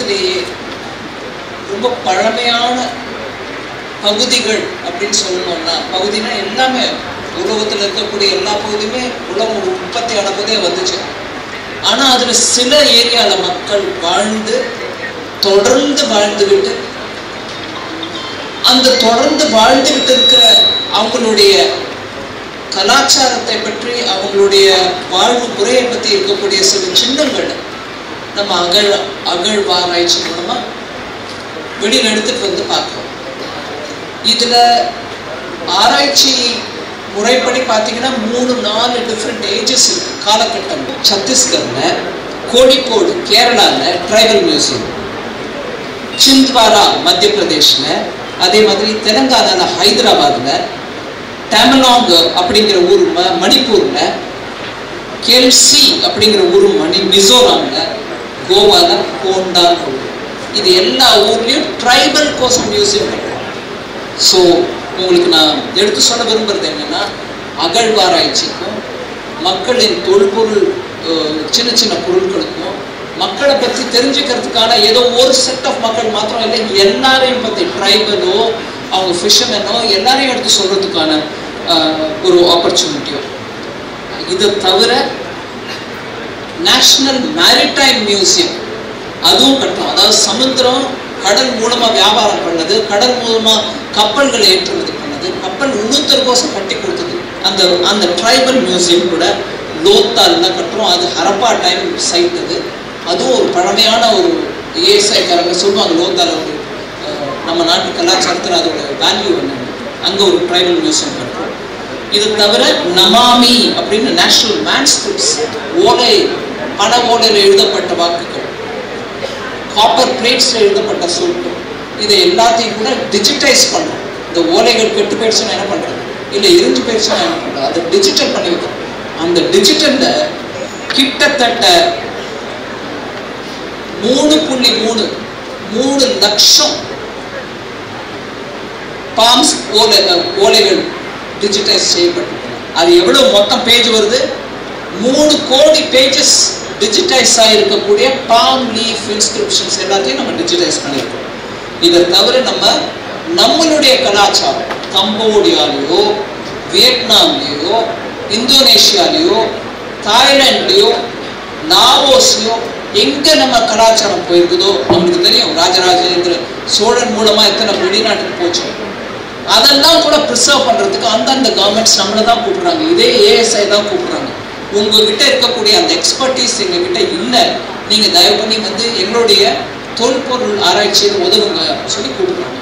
உலகத்திலேயே ரொம்ப பழமையான பகுதிகள் அப்படின்னு சொல்லணும்னா பகுதினா எல்லாமே உலகத்தில் இருக்கக்கூடிய எல்லா பகுதியுமே உலகம் ஒரு உற்பத்தி அளவுதே வந்துச்சு ஆனால் அதில் சில ஏரியாவில் மக்கள் வாழ்ந்து தொடர்ந்து வாழ்ந்துவிட்டு அந்த தொடர்ந்து வாழ்ந்துகிட்டு இருக்கிற அவங்களுடைய கலாச்சாரத்தை பற்றி அவங்களுடைய வாழ்வு முறையை பற்றி இருக்கக்கூடிய சில சின்னங்கள் நம்ம அகழ் அகழ்வாராய்ச்சி மூலமா வெளியில் எடுத்துட்டு வந்து பார்க்கிறோம் இதுல ஆராய்ச்சி முறைப்படி பார்த்தீங்கன்னா மூணு நாலு டிஃப்ரெண்ட் ஏஜஸ் இருக்கு காலகட்டம் சத்தீஸ்கர்ல கோழிக்கோடு கேரளால ட்ரைபல் மியூசியம் சிந்த்வாரா மத்திய பிரதேஷ்ல அதே மாதிரி தெலங்கானால ஹைதராபாத்ல டேமலாங் அப்படிங்கிற ஊர் ம- மணிப்பூர்ல கெல்சி அப்படிங்கிற ஊர் மணி மிசோராம்ல கோவால கோண்டா இது எல்லா ஊர்லயும் ட்ரைபல் கோசம் மியூசியம் கட்டுறோம் ஸோ உங்களுக்கு நான் எடுத்து சொல்ல விரும்புறது என்னன்னா அகழ்வாராய்ச்சிக்கும் மக்களின் தொல்பொருள் அஹ், சின்ன சின்ன பொருட்களுக்கும் மக்களை பற்றி தெரிஞ்சுக்கிறதுக்கான ஏதோ ஒரு செட் ஆஃப் மக்கள் மாத்திரம் இல்லை எல்லாரையும் பற்றி ட்ரைபலோ அவங்க ஃபிஷர்மேனோ எல்லாரையும் எடுத்து சொல்றதுக்கான அஹ், ஒரு ஆப்பர்ச்சுனிட்டியோ இதை தவிர நேஷனல் மேரிடைம் மியூசியம் அதுவும் கட்டணும் அதாவது சமுத்திரம் கடல் மூலமா வியாபாரம் பண்ணது கடல் மூலமா கப்பல்களை ஏற்றுமதி பண்ணது கப்பல் உளுத்தற்கோசம் கட்டி கொடுத்தது அந்த அந்த ட்ரைபல் மியூசியம் கூட லோத்தால்ல கட்டுறோம் அது ஹரப்பா டைம் சைட் அது அதுவும் ஒரு பழமையான ஒரு ஏசாய்க்காரங்க சொல்லுவாங்க லோத்தால ஒரு அஹ், நம்ம நாட்டு கலாச்சாரத்தில் அதோட வேல்யூ என்ன அங்கே ஒரு ட்ரைபல் மியூசியம் கட்டுறோம் இது தவிர நமாமி அப்படின்னு நேஷனல் மேன்ஸ்கிரிப்ட்ஸ் ஓலை பண ஓலையில் எழுதப்பட்ட வாக்குகள் காப்பர் பிளேட்ஸில் எழுதப்பட்ட சொற்கள் இதை எல்லாத்தையும் கூட டிஜிட்டைஸ் பண்ணுறோம் இந்த ஓலைகள் கெட்டு போயிடுச்சுன்னா என்ன பண்ணுறது இல்லை எரிஞ்சு போயிடுச்சுன்னா என்ன பண்ணுறது அதை டிஜிட்டல் பண்ணி வைக்கிறோம் அந்த டிஜிட்டலில் கிட்டத்தட்ட மூணு புள்ளி மூணு மூணு லட்சம் பாம்ஸ் ஓலை ஓலைகள் டிஜிட்டைஸ் செய்யப்பட்டிருக்கிறது அது எவ்வளவு மொத்தம் பேஜ் வருது மூணு கோடி பேஜஸ் டிஜிட்டைஸ் ஆகிருக்கக்கூடிய பாம் லீஃப் இன்ஸ்கிரிப்ஷன்ஸ் எல்லாத்தையும் நம்ம டிஜிட்டைஸ் பண்ணியிருக்கோம் இதை தவிர நம்ம நம்மளுடைய கலாச்சாரம் கம்போடியாலேயோ வியட்நாம்லேயோ இந்தோனேஷியாலேயோ தாய்லாண்ட்லேயோ லாவோஸ்லையோ எங்க நம்ம கலாச்சாரம் போயிருக்குதோ நம்மளுக்கு தெரியும் ராஜராஜேந்திர சோழன் மூலமா எத்தனை வெளிநாட்டுக்கு போச்சு அதெல்லாம் கூட ப்ரிசர்வ் பண்றதுக்கு அந்தந்த கவர்மெண்ட்ஸ் நம்மளை தான் கூப்பிடுறாங்க இதே ஏஎஸ்ஐ தான் கூப்பிடுறாங்க உங்ககிட்ட இருக்கக்கூடிய அந்த எக்ஸ்பர்டீஸ் எங்ககிட்ட இல்லை நீங்க தயவு பண்ணி வந்து எங்களுடைய தொல்பொருள் ஆராய்ச்சியில் உதவுங்க அப்படின்னு சொல்லி கூப்பிடுறாங்க